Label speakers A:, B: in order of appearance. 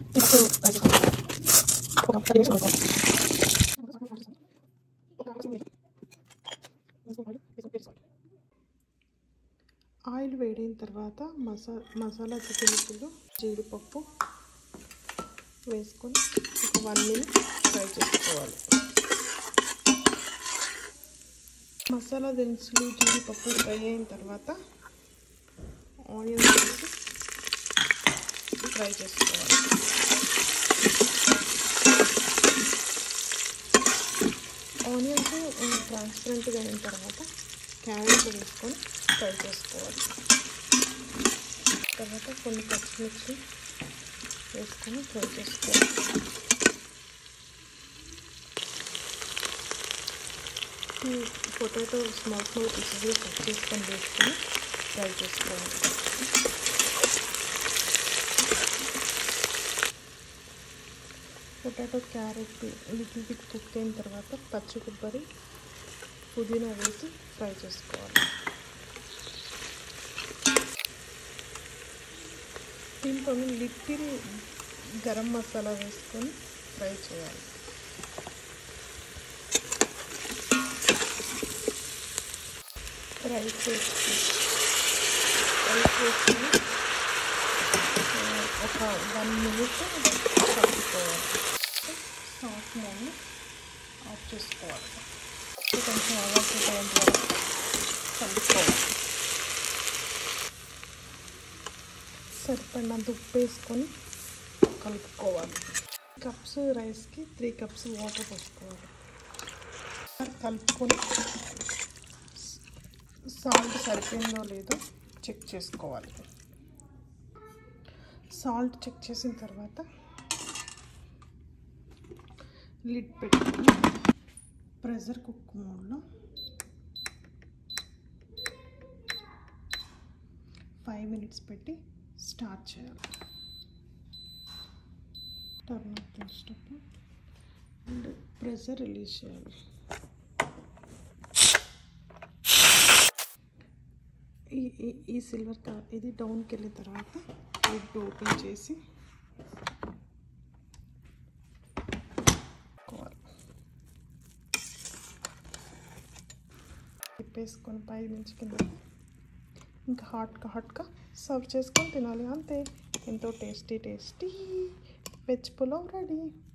A: Oil వేడిన తర్వాత మసా మసాలా దినుసులు జీడిపప్పు వేసుకొని ఒక వన్ మినిట్ ఫ్రై చేసుకోవాలి మసాలా దినుసులు జీడిపప్పు ఫ్రై అయిన తర్వాత ఆనియన్స్ వేసి ఫ్రై చేసుకోవాలి ఆనియన్స్ ట్రాన్స్పరెంట్గా అయిన తర్వాత క్యారెట్ వేసుకొని ఫ్రై చేసుకోవాలి తర్వాత కొన్ని పచ్చిమిర్చి వేసుకొని ఫ్రై చేసుకోవాలి ఈ పొటాటో స్మాల్ స్మాల్ పీసెస్గా కట్ చేసుకొని వేసుకొని ఫ్రై చేసుకోవాలి potato carrot little bit cook అయిన తర్వాత పచ్చి కొబ్బరి పుదీనా వేసి ఫ్రై చేసుకోవాలి దీంట్లో లిటిల్ గరం మసాలా వేసుకొని ఫ్రై చేయాలి రైస్ వేసి రైస్ వేసుకొని ఒక వన్ మినిట్ కలుపుకోవాలి సాఫ్ మోడ్ని ఆఫ్ చేసుకోవాలి కొంచెం అలవాటు అయ్యేంత వరకు కలుపుకోవాలి సరిపడినంత ఉప్పు వేసుకొని కలుపుకోవాలి కప్స్ రైస్కి త్రీ కప్స్ వాటర్ పోసుకోవాలి కలుపుకొని సాల్ట్ సరిపోయిందో లేదో చెక్ చేసుకోవాలి సాల్ట్ చెక్ చేసిన తర్వాత లిడ్ పెట్టుకొని ప్రెషర్ కుక్ మోడ్లో ఫైవ్ మినిట్స్ పెట్టి స్టార్ట్ చేయాలి టర్న్ ఆఫ్ చేసేటప్పుడు అండ్ ప్రెషర్ రిలీజ్ చేయాలి ఈ ఈ- ఈ సిల్వర్ కలర్ ఇది డౌన్కి వెళ్ళిన తర్వాత లిడ్ ఓపెన్ చేసి పెట్టుకోవాలి. తిప్పేసుకొని పై నుంచి కింద ఇంకా హాట్గా హాట్గా సర్వ్ చేసుకొని తినాలి అంతే ఎంతో tasty tasty veg pulao ready